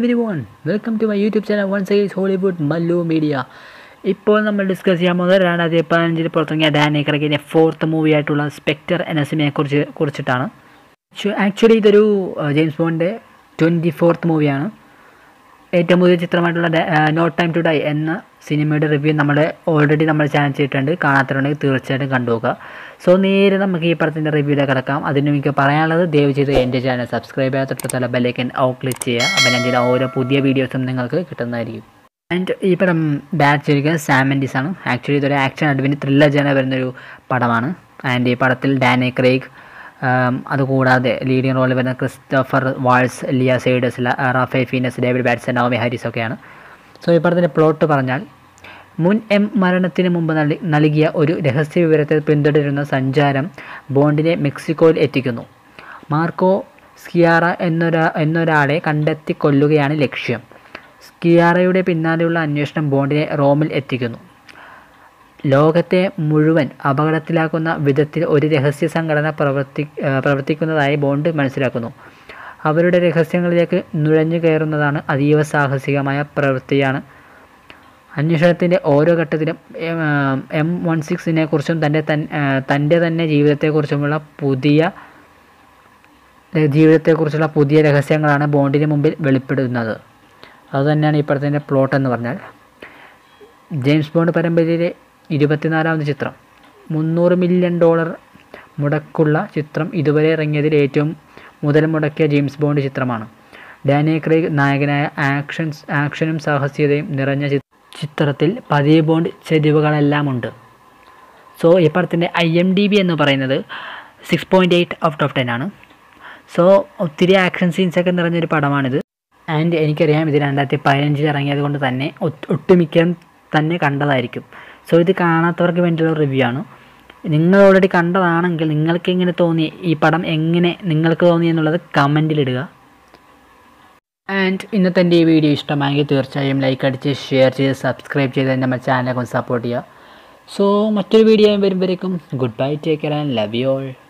every everyone welcome to my YouTube channel one size Hollywood Mallu media ഇപ്പോൾ നമ്മൾ discuss ചെയ്യാൻ പോകുന്നത് രണ്ടായിരത്തി പതിനഞ്ചിൽ പുറത്തിറങ്ങിയ ഡാനി ക്രക്കിൻ്റെ ഫോർത്ത് മൂവി ആയിട്ടുള്ള സ്പെക്ടർ എന്ന സിനിമയെ കുറിച്ച് കുറിച്ചിട്ടാണ് ആക്ച്വലി ഇതൊരു ജെയിംസ് ബോണ്ടിൻ്റെ ട്വൻറ്റി ഫോർത്ത് മൂവിയാണ് ഏറ്റവും പുതിയ ചിത്രമായിട്ടുള്ള നോ ടൈം ടു ഡൈ എന്ന സിനിമയുടെ റിവ്യൂ നമ്മൾ ഓൾറെഡി നമ്മൾ ചാനൽ ചെയ്തിട്ടുണ്ട് കാണാത്തവരുണ്ടെങ്കിൽ തീർച്ചയായിട്ടും കണ്ടുപോകുക സോ നേരെ നമുക്ക് ഈ പടത്തിൻ്റെ റിവ്യൂയിലേക്ക് കിടക്കാം അതിന് എനിക്ക് പറയാനുള്ളത് ദയവ് ചെയ്ത് എൻ്റെ ചാനൽ സബ്സ്ക്രൈബ് ചെയ്യാൻ തൊട്ടുള്ള ബെല്ലൈക്കൻ ഔ ക്ലിക്ക് ചെയ്യുക അപ്പം ഞാൻ ചെയ്ത ഓരോ പുതിയ വീഡിയോസും നിങ്ങൾക്ക് കിട്ടുന്നതായിരിക്കും ആൻഡ് ഈ പടം ഡയറക്റ്റ് ചെയ്തിരിക്കുന്നത് സാമൻഡിസ് ആണ് ആക്ച്വലി ഇതൊരു ആക്ഷൻ അഡ്വൻറ്റ് ത്രില്ലർ ജന വരുന്നൊരു പടമാണ് ആൻഡ് ഈ പടത്തിൽ ഡാനി ക്രേഗ് അതുകൂടാതെ ലീഡിംഗ് റോളിൽ വരുന്ന Christopher Waltz Lea Seydoux Ralph Fiennes David Batson Naomie Harris ഒക്കെയാണ് സോ ഈ പടത്തിൻ്റെ പ്ലോട്ട് പറഞ്ഞാൽ മുൻ എം മരണത്തിന് മുമ്പ് നൽകി നൽകിയ ഒരു രഹസ്യ വിവരത്തെ പിന്തുടരുന്ന സഞ്ചാരം ബോണ്ടിനെ മെക്സിക്കോയിൽ എത്തിക്കുന്നു മാർക്കോ സ്കിയാറ എന്നൊരാ എന്നൊരാളെ കണ്ടെത്തി കൊല്ലുകയാണ് ലക്ഷ്യം സ്കിയാറയുടെ പിന്നാലെയുള്ള അന്വേഷണം ബോണ്ടിനെ റോമിൽ എത്തിക്കുന്നു ലോകത്തെ മുഴുവൻ അപകടത്തിലാക്കുന്ന വിധത്തിൽ ഒരു രഹസ്യ സംഘടന പ്രവർത്തി പ്രവർത്തിക്കുന്നതായി ബോണ്ട് മനസ്സിലാക്കുന്നു അവരുടെ രഹസ്യങ്ങളിലേക്ക് നുഴഞ്ഞു കയറുന്നതാണ് അതീവ സാഹസികമായ പ്രവൃത്തിയാണ് അന്വേഷണത്തിൻ്റെ ഓരോ ഘട്ടത്തിലും എം വൺ സിക്സിനെ കുറിച്ചും തൻ്റെ തൻ്റെ തന്നെ ജീവിതത്തെക്കുറിച്ചുമുള്ള പുതിയ ജീവിതത്തെക്കുറിച്ചുള്ള പുതിയ രഹസ്യങ്ങളാണ് ബോണ്ടിന് മുമ്പിൽ വെളിപ്പെടുന്നത് അതുതന്നെയാണ് ഈ പടത്തിൻ്റെ പ്ലോട്ട് എന്ന് പറഞ്ഞാൽ ജെയിംസ് ബോണ്ട് പരമ്പരയിലെ ഇരുപത്തിനാലാമത് ചിത്രം മുന്നൂറ് മില്യൺ ഡോളർ മുടക്കുള്ള ചിത്രം ഇതുവരെ ഇറങ്ങിയതിൽ ഏറ്റവും മുതൽ മുടക്കിയ ജെയിംസ് ബോണ്ട് ചിത്രമാണ് ഡാനി ക്രൈഗ് നായകനായ ആക്ഷൻസ് ആക്ഷനും സാഹസികതയും നിറഞ്ഞ ചിത്രത്തിൽ പതിവ് ബോണ്ട് ചെരിവുകളെല്ലാം ഉണ്ട് സോ ഈ പടത്തിൻ്റെ ഐ എം ഡി ബി എന്ന് പറയുന്നത് six point eight out of ten ആണ് സോ ഒത്തിരി ആക്ഷൻ സീൻസൊക്കെ നിറഞ്ഞൊരു പടമാണിത് ആൻഡ് എനിക്കറിയാം ഇത് രണ്ടായിരത്തി പതിനഞ്ചിൽ ഇറങ്ങിയത് കൊണ്ട് തന്നെ ഒട്ടുമിക്ക തന്നെ കണ്ടതായിരിക്കും സോ ഇത് കാണാത്തവർക്ക് വേണ്ടിയുള്ള റിവ്യൂ ആണ് നിങ്ങൾ ഓൾറെഡി കണ്ടതാണെങ്കിൽ നിങ്ങൾക്ക് എങ്ങനെ തോന്നി ഈ പടം എങ്ങനെ നിങ്ങൾക്ക് തോന്നി എന്നുള്ളത് കമൻറ്റിലിടുക ആൻഡ് ഇന്നത്തെ എൻ്റെ ഈ വീഡിയോ ഇഷ്ടമായെങ്കിൽ തീർച്ചയായും ലൈക്ക് അടിച്ച് ഷെയർ ചെയ്ത് സബ്സ്ക്രൈബ് ചെയ്ത് നമ്മുടെ ചാനലൊക്കെ സപ്പോർട്ട് ചെയ്യുക സോ മറ്റൊരു വീഡിയോ വരുമ്പോഴേക്കും goodbye take care and love you all